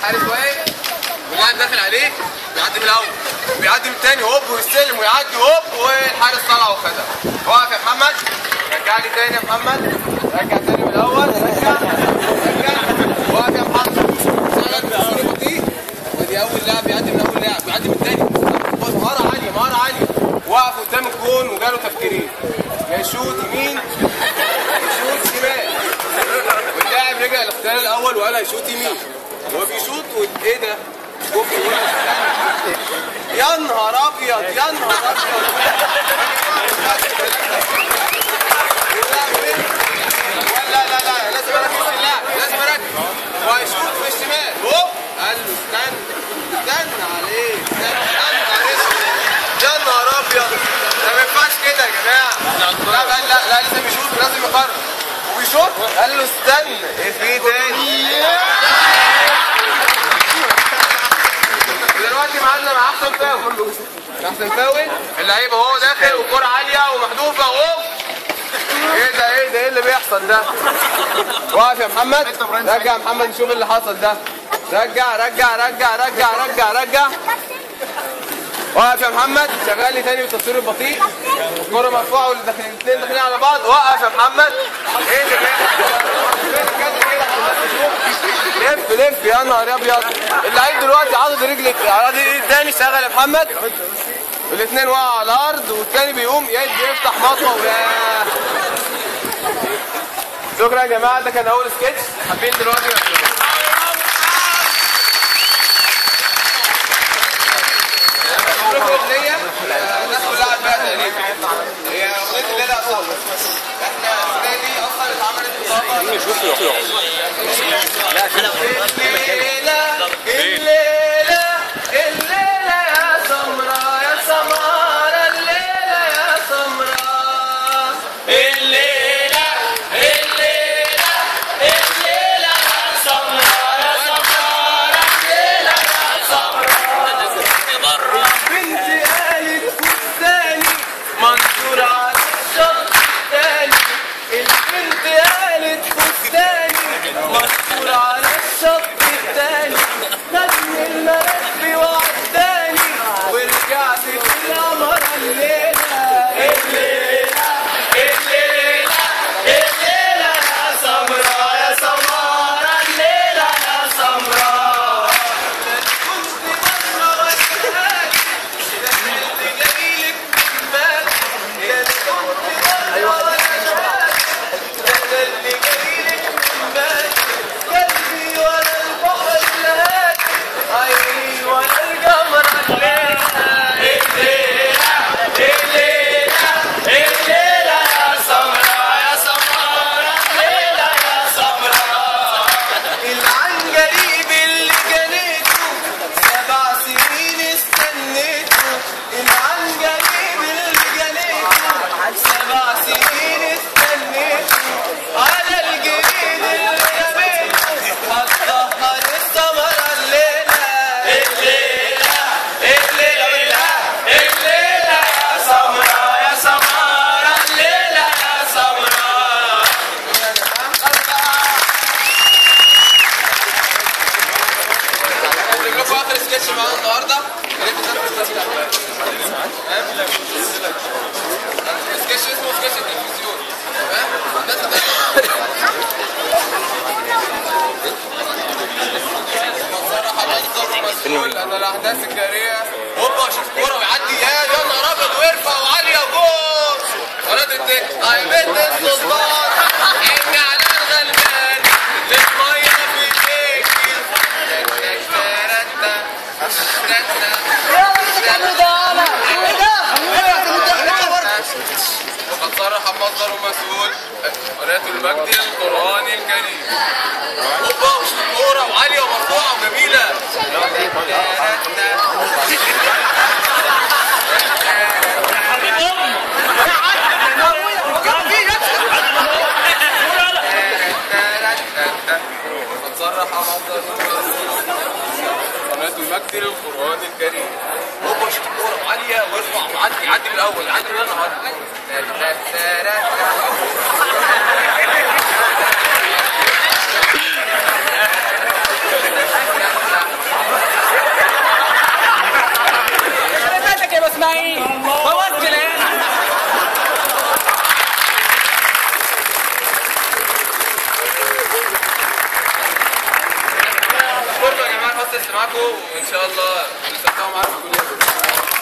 الحارس واقف واللاعب داخل عليه بيعدي من الاول بيعدي من الثاني هوب ويستلم ويعدي هوب والحارس طلع وخدها واقف يا محمد رجع لي تاني يا محمد رجع تاني من الاول رجع رجع واقف يا محمد شغل بتصوير بطيء ودي اول لاعب بيعدي من اول لاعب بيعدي من الثاني مهاره عاليه مهاره عاليه وقف قدام الجون وجاله تفكيرين يا يشوط يمين يشوط شمال واللاعب رجع الاختيار الاول وقال هيشوط يمين هو بيشوط وايه ده؟ جوف يا نهار ابيض يا نهار ابيض لا لا لا لازم اركز في اللعب لازم اركز وهيشوط في الشمال هوب قال له استنى استنى عليه استنى استنى عليه يا نهار ابيض ده ما ينفعش كده يا جماعه لا لا لا, لا لازم يشوط ولازم يقرر وبيشوط قال له استنى إيه في تاني دلوقتي معانا مع احسن فاول احسن فاول اللعيب اهو داخل والكره عاليه ومحذوفه اهو ايه ده ايه ده ايه اللي بيحصل ده واقف يا محمد رجع يا محمد نشوف اللي حصل ده رجع رجع رجع رجع رجع رجع وقف يا محمد شغال لي تاني بالتصوير البطيء الكرة مرفوعة والاثنين داخلين على بعض وقف يا محمد ايه اللي بيحصل لف لف يا نهار ابيض اللعيب دلوقتي عاضد رجل عاضد ايد تاني شغل يا محمد الاثنين وقعوا على الارض والتاني بيقوم يد يفتح مطوه ويا شكرا يا جماعه ده كان اول سكتش حابين دلوقتي اغنيه الناس كلها عارفاها تقريبا هي اغنيه الليله اصلا احنا الاغنيه دي اصلا اتعملت الليله الليله الليله يا سمراء يا سمارة الليله يا سمراء الليله الليله الليله يا سمراء يا سمارة الليله يا سمراء بنتي قالت فستاني منشور على الشط التاني البنت قالت فستاني منشور على الشط التاني خدني الملف وعداني ورجعت في القمر الليلة الليلة الليلة الليلة يا سمراء يا سمارة الليلة يا سمراء كنت بره واشتهاك ده اللي جايلك من بالك يا اللي كنت بره واشتهاك ده اللي جايلك من بالك قلبي ولا البحر الهادي عيني ولا القمر الليلة الليلة الليلة الليلة يا سمراء يا سمارة الليلة يا سمراء العنجريب اللي جنيته سبع سنين استنيته العنجريب اللي جنيته سبع سنين استنيته على الجديد اللي جابته هتظهر السمرة الليلة الليلة الليلة الليلة يا سمرة يا سمرة الليلة يا سمرة هقول لكم اخر سكتش معانا النهارده يا ريت تنزلوا السكتش ده تمام سكتش اسمه سكتش التلفزيون تمام الناس اللي بصراحه بنظر مسؤول ان الاحداث الجاريه هوبا شوف كوره ويعدي يا يا نهار ابيض ويرفع وعاليه جول قناه الدنيا يا بنت السلطان اني على الغلبان الميه في ايديك وقد صرح مصدر مسؤول قناة المجد القرآني الكريم اوبا وش كورة وعالية ومرفوعة وجميلة وقد صرح مصدر مسؤول قناة المجد للقرآن الكريم هو شوط كورة عالية وارفع وعدي يعدي من الأول يعدي من النهار الماسترز معاكم وان شاء الله نستمتعوا معاكم في الكليه